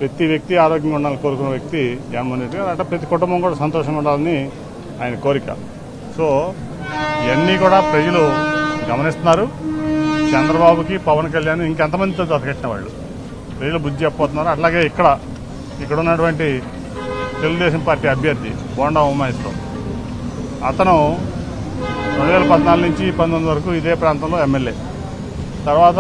ప్రతి వ్యక్తి ఆరోగ్యంగా ఉండాలని కోరుకున్న వ్యక్తి జగన్మోహన్ రెడ్డి గారు అంటే ప్రతి కుటుంబం కూడా సంతోషంగా ఉండాలని ఆయన కోరిక సో ఇవన్నీ కూడా ప్రజలు గమనిస్తున్నారు చంద్రబాబుకి పవన్ కళ్యాణ్ ఇంకెంతమందితో జతకట్టిన వాళ్ళు ప్రజలు బుద్ధి చెప్పబోతున్నారు అట్లాగే ఇక్కడ ఇక్కడ ఉన్నటువంటి తెలుగుదేశం పార్టీ అభ్యర్థి బోండా ఉమాయేశ్వరం అతను రెండు వేల పద్నాలుగు నుంచి పంతొమ్మిది వరకు ఇదే ప్రాంతంలో ఎమ్మెల్యే తర్వాత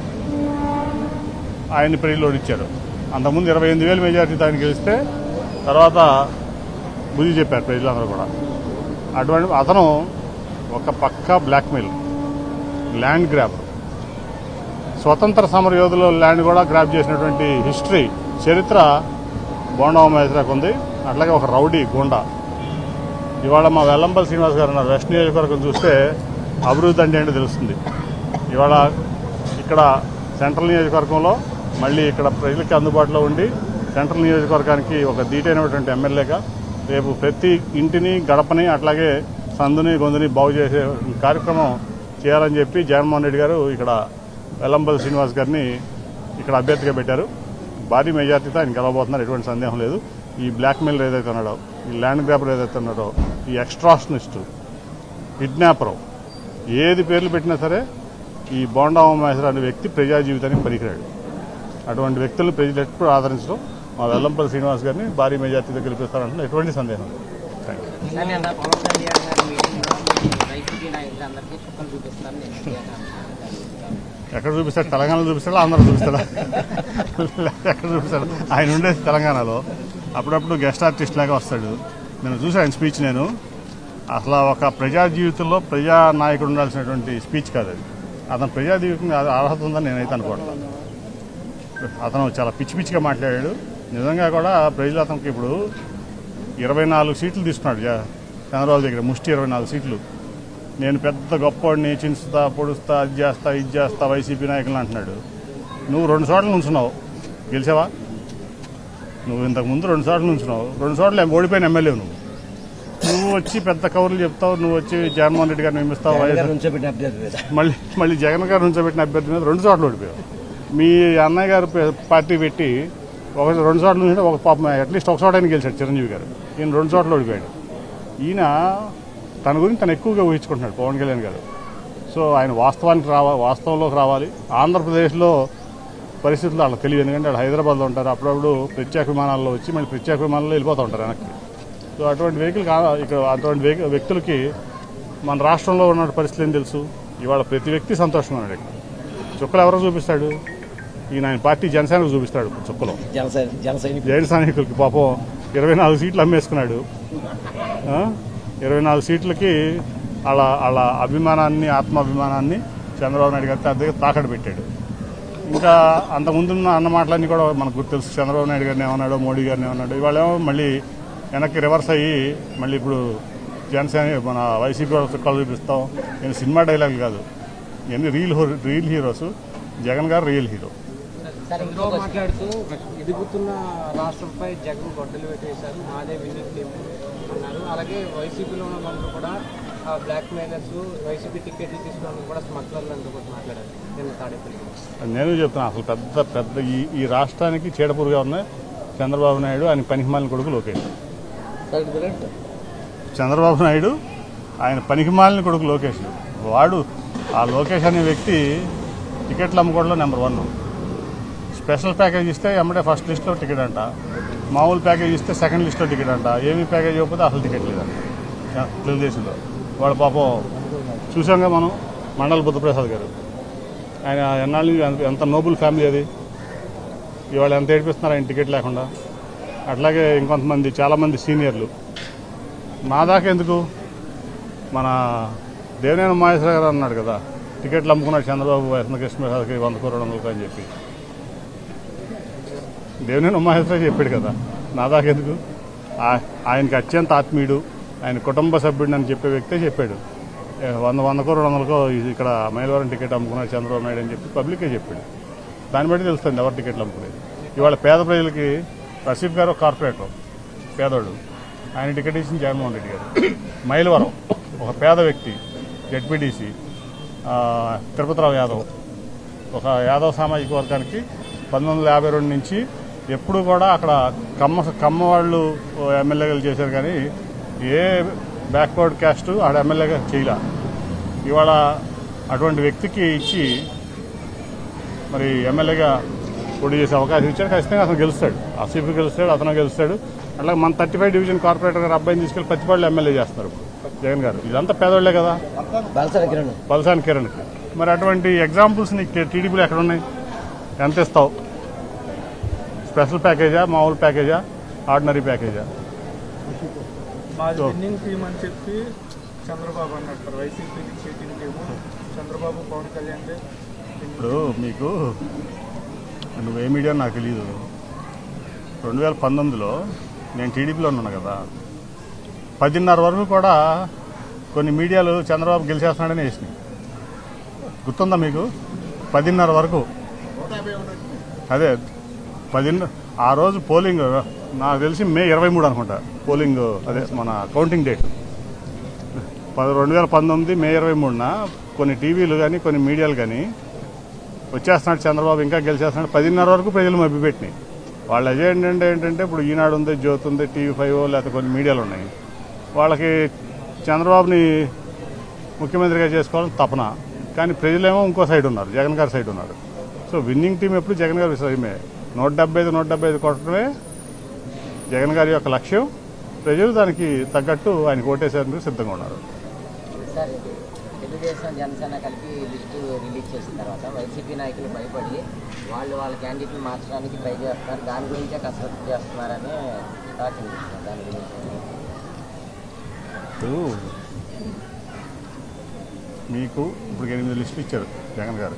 ఆయన్ని ప్రజలు ఓడించారు అంతకుముందు ఇరవై ఎనిమిది వేలు మెజార్టీతో ఆయన గెలిస్తే తర్వాత బుద్ధి చెప్పారు ప్రజలందరూ కూడా అటువంటి అతను ఒక పక్క బ్లాక్మెయిల్ ల్యాండ్ గ్రాబ్ స్వతంత్ర సమర యోధుల ల్యాండ్ కూడా గ్రాప్ చేసినటువంటి హిస్టరీ చరిత్ర బోండా మహేశ్వరకు ఉంది అట్లాగే ఒక రౌడీ గూండా ఇవాళ మా వెల్లంపల్లి శ్రీనివాస్ గారు ఉన్నారు వెస్ట్ నియోజకవర్గం చూస్తే అభివృద్ధి అంటే ఏంటో తెలుస్తుంది ఇవాళ ఇక్కడ సెంట్రల్ నియోజకవర్గంలో మళ్ళీ ఇక్కడ ప్రజలకి అందుబాటులో ఉండి సెంట్రల్ నియోజకవర్గానికి ఒక ధీటైనటువంటి ఎమ్మెల్యేగా రేపు ప్రతి ఇంటిని గడపని అట్లాగే సందుని గొంతుని బాగు చేసే కార్యక్రమం చేయాలని చెప్పి జగన్మోహన్ రెడ్డి గారు ఇక్కడ వెల్లంపల్లి శ్రీనివాస్ గారిని ఇక్కడ అభ్యర్థిగా పెట్టారు భారీ మెజార్టీతో ఆయన గెలవబోతున్నారు ఎటువంటి సందేహం లేదు ఈ బ్లాక్మెయిల్ ఏదైతే ఉన్నాడో ఈ ల్యాండ్ గ్రాబర్ ఏదైతే ఉన్నాడో ఈ ఎక్స్ట్రాషనిస్టు కిడ్నాపరు ఏది పేర్లు పెట్టినా సరే ఈ బోండా ఉమేశ్వర అనే వ్యక్తి ప్రజా జీవితానికి పనికిరాడు అటువంటి వ్యక్తులను ప్రజలు ఎప్పుడు ఆదరించడం మా వెల్లంపల్లి శ్రీనివాస్ గారిని భారీ మెజార్టీతో గెలిపిస్తారంటే ఎటువంటి సందేహం లేదు థ్యాంక్ యూ కానీ అన్న పవన్ కళ్యాణ్ గారి మీటింగ్లో మీ వైసీపీ నాయకులందరికీ చుక్కలు చూపిస్తారని నేను అడిగాను. ఎక్కడ చూపిస్తాడు తెలంగాణలో చూపిస్తాడా ఆంధ్రలో చూపిస్తాడా ఎక్కడ చూపిస్తాడు ఆయన ఉండేది తెలంగాణలో అప్పుడప్పుడు గెస్ట్ ఆర్టిస్ట్ లాగా వస్తాడు నేను చూసాను ఆయన స్పీచ్ నేను అసలు ఒక ప్రజా జీవితంలో ప్రజా నాయకుడు ఉండాల్సినటువంటి స్పీచ్ కాదు అది అతను ప్రజా జీవితంగా అర్హత ఉందని నేనైతే అనుకోవట్లేదు అతను చాలా పిచ్చి పిచ్చిగా మాట్లాడాడు నిజంగా కూడా ప్రజలు అతనికి ఇప్పుడు ఇరవై నాలుగు సీట్లు తీసుకున్నాడు జా- చంద్రబాబు దగ్గర ముష్టి ఇరవై నాలుగు సీట్లు నేను పెద్ద గొప్పవాడిని చించుతా పొడుస్తా అది చేస్తా ఇది చేస్తా వైసీపీ నాయకులు అంటున్నాడు నువ్వు రెండు చోట్ల నుంచున్నావు గెలిచావా నువ్వు ఇంతకు ముందు రెండు చోట్ల నుంచున్నావు రెండు చోట్ల ఓడిపోయిన ఎమ్మెల్యే నువ్వు నువ్వు వచ్చి పెద్ద కవర్లు చెప్తావు నువ్వు వచ్చి జగన్మోహన్ రెడ్డి గారిని నియమిస్తావు వైఎస్ నుంచోబెట్టిన అభ్యర్థి మీద మళ్ళీ మళ్ళీ జగన్ గారు నుంచోబెట్టిన అభ్యర్థి మీద రెండు చోట్ల ఓడిపోయావు మీ అన్నయ్య గారు పే- పార్టీ పెట్టి ఒక రెండు చోట్ల నుంచి ఒక పాపం అట్లీస్ట్ ఒక చోట గెలిచాడు చిరంజీవి గారు ఈయన రెండు చోట్ల ఓడిపోయాడు ఈయన తన గురించి తను ఎక్కువగా ఊహించుకుంటున్నాడు పవన్ కళ్యాణ్ గారు సో ఆయన వాస్తవానికి రావాలి వాస్తవంలోకి రావాలి ఆంధ్రప్రదేశ్లో పరిస్థితులు వాళ్ళకి తెలియదు ఎందుకంటే వాళ్ళు హైదరాబాద్లో ఉంటారు అప్పుడప్పుడు ప్రత్యేక విమానాల్లో వచ్చి మళ్ళీ ప్రత్యేక విమానాల్లో వెళ్ళిపోతూ ఉంటారు వెనక్కి సో అటువంటి వెహికల్ కా- ఇక్కడ అటువంటి వెహికల్ వ్యక్తులకి మన రాష్ట్రంలో ఉన్న పరిస్థితులు ఏం తెలుసు ఇవాళ ప్రతి వ్యక్తి సంతోషంగా ఉన్నాడు ఇక్కడ చుక్కలు ఎవరో చూపిస్తాడు ఈయన ఆయన పార్టీ జనసేనకు చూపిస్తాడు చుక్కలు జన సై- జన సైనికులు జైన్ సైనికులకి పాపం ఇరవై నాలుగు సీట్లు అమ్మేసుకున్నాడు ఆ? ఇరవై నాలుగు సీట్లకి వాళ్ళ వాళ్ళ అభిమానాన్ని ఆత్మాభిమానాన్ని చంద్రబాబు నాయుడు గారి దగ్గర తాకట్టు పెట్టాడు ఇంకా అంతకుముందున్న అన్న మాటలన్నీ కూడా మనకు గుర్తు తెలుసు చంద్రబాబు నాయుడు గారిని ఏమన్నాడు మోడీ గారిని ఏమన్నాడు ఇవాళ ఏమో మళ్ళీ వెనక్కి రివర్స్ అయ్యి మళ్ళీ ఇప్పుడు జనసేన మన వైసీపీ వాళ్ళ చుక్కలు చూపిస్తాం నేను సినిమా డైలాగ్ కాదు ఇవన్నీ రియల్ హో- రియల్ హీరోస్ జగన్ గారు రియల్ హీరో సరే చంద్రబాబు ఇంకొక మాట్లాడుతూ ఎదుగుతున్న రాష్ట్రంపై జగన్ గొడ్డలు పెట్టేశారు మాదే విన్నింగ్ టీం అన్నారు అలాగే వైసీపీలో ఉన్న వాళ్ళు కూడా బ్లాక్ మెయిలర్స్ వైసీపీ టికెట్లు తీసుకోవడానికి కూడా స్మగ్లర్లు అంటూ కూడా మాట్లాడారు నిన్న తాడేపల్లి నేను చెప్తున్నా అసలు పెద్ద పెద్ద ఈ ఈ రాష్ట్రానికి చీడపురుగా ఉన్నాయి చంద్రబాబు నాయుడు ఆయన పనికిమాలిన కొడుకు లోకేష్ చంద్రబాబు నాయుడు ఆయన పనికిమాలిన కొడుకు లోకేష్ వాడు ఆ లోకేష్ అనే వ్యక్తి టికెట్లు అమ్ముకోవడంలో నెంబర్ వన్ స్పెషల్ ప్యాకేజ్ ఇస్తే ఎమ్మడే ఫస్ట్ లిస్ట్లో టికెట్ అంట మామూలు ప్యాకేజ్ ఇస్తే సెకండ్ లిస్ట్లో టికెట్ అంట ఏమి ప్యాకేజ్ ఇవ్వకపోతే అసలు టికెట్ లేదంట తెలుగుదేశంలో వాళ్ళ పాపం చూసాంగా మనం మండల బుద్ధప్రసాద్ గారు ఆయన ఎన్నాళ్ళ నుంచి ఎంత- ఎంత నోబుల్ ఫ్యామిలీ అది ఇవాళ ఎంత ఏడిపిస్తున్నారు ఆయన టికెట్ లేకుండా అట్లాగే ఇంకొంతమంది చాలామంది సీనియర్లు నా దాకా ఎందుకు మన దేవినేని మహేశ్వర గారు అన్నాడు కదా టికెట్లు అమ్ముకున్నాడు చంద్రబాబు వైఎస్ఆర్ కృష్ణప్రసాద్కి వంద కోరు రెండు వందలకు అని చెప్పి దేవినేని మహేశ్వర చెప్పాడు కదా నా దాకా ఎందుకు ఆ- ఆయనకి అత్యంత ఆత్మీయుడు ఆయన కుటుంబ సభ్యుడు అని చెప్పే వ్యక్తే చెప్పాడు ఏ, వంద వందకో రెండు వందలకో ఇది ఇక్కడ మైలవరం టికెట్ అమ్ముకున్నాడు చంద్రబాబు నాయుడు అని చెప్పి పబ్లికే చెప్పాడు దాన్ని బట్టి తెలుస్తుంది ఎవరు టికెట్లు అమ్ముకునేది ఇవాళ పేద ప్రజలకి రసీఫ్ గారు ఒక కార్పొరేటర్ పేదోడు ఆయన టికెట్ ఇచ్చింది జగన్మోహన్ రెడ్డి గారు మైలవరం ఒక పేద వ్యక్తి జడ్పీటీసీ తిరుపతిరావు యాదవ్ ఒక యాదవ్ సామాజిక వర్గానికి పంతొమ్మిది వందల యాభై రెండు నుంచి ఎప్పుడు కూడా అక్కడ కమ్మ కమ్మ వాళ్ళు ఎమ్మెల్యేలు చేశారు కానీ ఏ బ్యాక్వర్డ్ క్యాస్ట్ ఆడ ఎమ్మెల్యేగా చేయలే ఇవాళ అటువంటి వ్యక్తికి ఇచ్చి మరి ఎమ్మెల్యేగా పోటీ చేసే అవకాశం ఇచ్చారు ఖచ్చితంగా అతను గెలుస్తాడు ఆసిఫ్ గెలుస్తాడు అతను గెలుస్తాడు అట్లా మన థర్టీ ఫైవ్ డివిజన్ కార్పొరేటర్ గారు అబ్బాయిని తీసుకెళ్లి పత్తిపాళ్ళు ఎమ్మెల్యే చేస్తున్నారు ఇప్పుడు జగన్ గారు ఇదంతా పేదోళ్లే కదా బాలసారి కిరణ్ బలసాని కిరణ్కి మరి అటువంటి ఎగ్జాంపుల్స్ నీకు టీడీపీలో ఎక్కడ ఉన్నాయి ఎంత ఇస్తావు స్పెషల్ ప్యాకేజా మామూలు ప్యాకేజా ఆర్డినరీ ప్యాకేజా మాది సో- విన్నింగ్ టీం అని చెప్పి చంద్రబాబు అన్నట్టు వైసీపీకి చీటింగ్ టీము చంద్రబాబు పవన్ కళ్యాణ్ ఇప్పుడు మీకు నువ్వు ఏ మీడియా నాకు తెలియదు రెండు వేల పంతొమ్మిదిలో నేను టీడీపీలో ఉన్నాను కదా పదిన్నర వరకు కూడా కొన్ని మీడియాలు చంద్రబాబు గెలిచేస్తున్నాడని వేసినాయి గుర్తుందా మీకు పదిన్నర వరకు అదే పదిన్న ఆ రోజు పోలింగ్ నాకు తెలిసి మే ఇరవై మూడు అనుకుంటా పోలింగ్ అదే మన కౌంటింగ్ డేట్ పది రెండు వేల పంతొమ్మిది మే ఇరవై మూడున కొన్ని టీవీలు కానీ కొన్ని మీడియాలు కానీ వచ్చేస్తున్నాడు చంద్రబాబు ఇంకా గెలిచేస్తున్నాడు పదిన్నర వరకు ప్రజలు మభ్యపెట్టినాయి వాళ్ళ ఎజెండా ఏంటంటే ఏంటంటే ఇప్పుడు ఈనాడు ఉంది జ్యోతి ఉంది టీవీ ఫైవ్ లేకపోతే కొన్ని మీడియాలు ఉన్నాయి వాళ్ళకి చంద్రబాబుని ముఖ్యమంత్రిగా చేసుకోవాలని తపన కానీ ప్రజలేమో ఇంకో సైడ్ ఉన్నారు జగన్ గారి సైడ్ ఉన్నారు సో విన్నింగ్ టీం ఎప్పుడు జగన్ గారి విషయమే నూట డెబ్బై ఐదు నూట డెబ్బై ఐదు కొట్టడమే జగన్ గారి యొక్క లక్ష్యం ప్రజలు దానికి తగ్గట్టు ఆయన ఓటేసేందుకు సిద్ధంగా ఉన్నారు సార్ తెలుగుదేశం జనసేన కలిపి లిస్టు రిలీజ్ చేసిన తర్వాత వైసీపీ నాయకులు భయపడి వాళ్ళు వాళ్ళ క్యాండిడేట్ని మార్చడానికి ట్రై చేస్తున్నారు దాని గురించే కసరత్తు చేస్తున్నారని టాక్ వినిపిస్తుంది దాని గురించి ఇప్పుడు మీకు ఇప్పుడు ఎనిమిది లిస్టులు ఇచ్చారు జగన్ గారు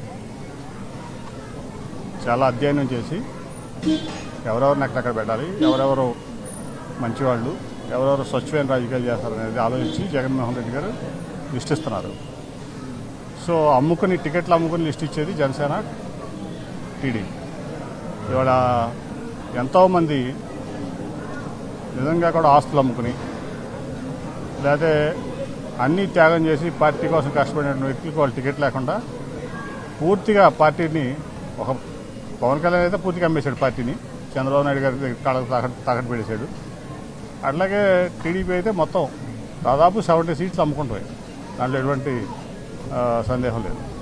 చాలా అధ్యయనం చేసి ఎవరెవరిని అక్కడక్కడ పెట్టాలి ఎవరెవరు మంచివాళ్ళు ఎవరెవరు స్వచ్ఛమైన రాజకీయాలు చేస్తారనేది ఆలోచించి జగన్మోహన్ రెడ్డి గారు లిస్ట్ ఇస్తున్నారు సో అమ్ముకుని టికెట్లు అమ్ముకుని లిస్ట్ ఇచ్చేది జనసేన టీడీపీ ఇవాళ ఎంతోమంది నిజంగా కూడా ఆస్తులు అమ్ముకుని లేకపోతే అన్నీ త్యాగం చేసి పార్టీ కోసం కష్టపడిన వ్యక్తులకు వాళ్ళు టికెట్ లేకుండా పూర్తిగా పార్టీని ఒక పవన్ కళ్యాణ్ అయితే పూర్తిగా అమ్మేశాడు పార్టీని చంద్రబాబు నాయుడు గారి కాళ్ళకు తాకట్టు తాకట్టు పెట్టేశాడు అట్లాగే టీడీపీ అయితే మొత్తం దాదాపు సెవెంటీ సీట్లు అమ్ముకుంటాయి దాంట్లో ఎటువంటి ఆ, సందేహం లేదు